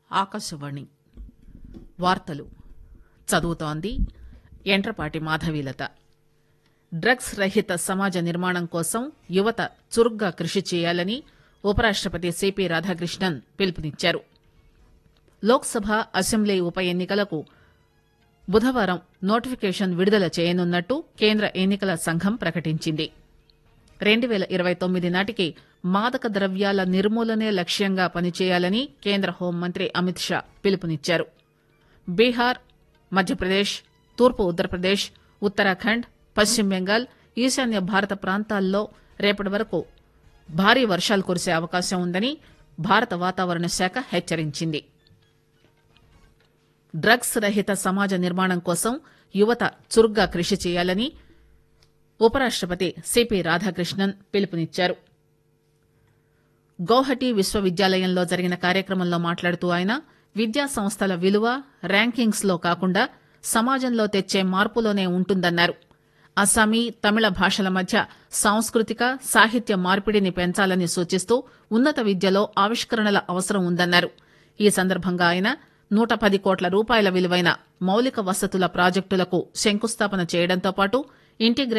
ఆకాశవాణి వార్తలు చదువుతోంది ఎంట్రపాటి మాధవీలత డ్రగ్స్ రహిత సమాజ నిర్మాణం కోసం యువత చురుగ్గా కృషి చేయాలని ఉపరాష్టపతి సిపి రాధాకృష్ణన్ పిలుపునిచ్చారు లోక్ సభ అసెంబ్లీ ఉప ఎన్నికలకు బుధవారం నోటిఫికేషన్ విడుదల చేయనున్నట్టు కేంద్ర ఎన్నికల సంఘం ప్రకటించింది రెండు పేల ఇరవై తొమ్మిది నాటికి మాదక ద్రవ్యాల నిర్మూలనే లక్ష్యంగా పనిచేయాలని కేంద్ర హోంమంత్రి అమిత్ షా పిలుపునిచ్చారు బీహార్ మధ్యప్రదేశ్ తూర్పు ఉత్తరప్రదేశ్ ఉత్తరాఖండ్ పశ్చిమ బెంగాల్ ఈశాన్య భారత ప్రాంతాల్లో రేపటి వరకు భారీ వర్షాలు కురిసే అవకాశం ఉందని భారత వాతావరణ శాఖ హెచ్చరించింది డ్రగ్స్ రహిత సమాజ నిర్మాణం కోసం యువత చురుగ్గా కృషి చేయాలని ఉపరాష్టపతి సిపి రాధాకృష్ణన్ పిలుపునిచ్చారు గౌహటి విశ్వవిద్యాలయంలో జరిగిన కార్యక్రమంలో మాట్లాడుతూ ఆయన విద్యా సంస్థల విలువ ర్యాంకింగ్స్ లో కాకుండా సమాజంలో తెచ్చే మార్పులోనే ఉంటుందన్నారు అస్సామీ తమిళ భాషల మధ్య సాంస్కృతిక సాహిత్య మార్పిడిని పెంచాలని సూచిస్తూ ఉన్నత విద్యలో ఆవిష్కరణల అవసరం ఉందన్నారు ఈ సందర్భంగా ఆయన నూట పది కోట్ల రూపాయల విలువైన మౌలిక వసతుల ప్రాజెక్టులకు శంకుస్థాపన చేయడంతో పాటు ఇంటిగ్రే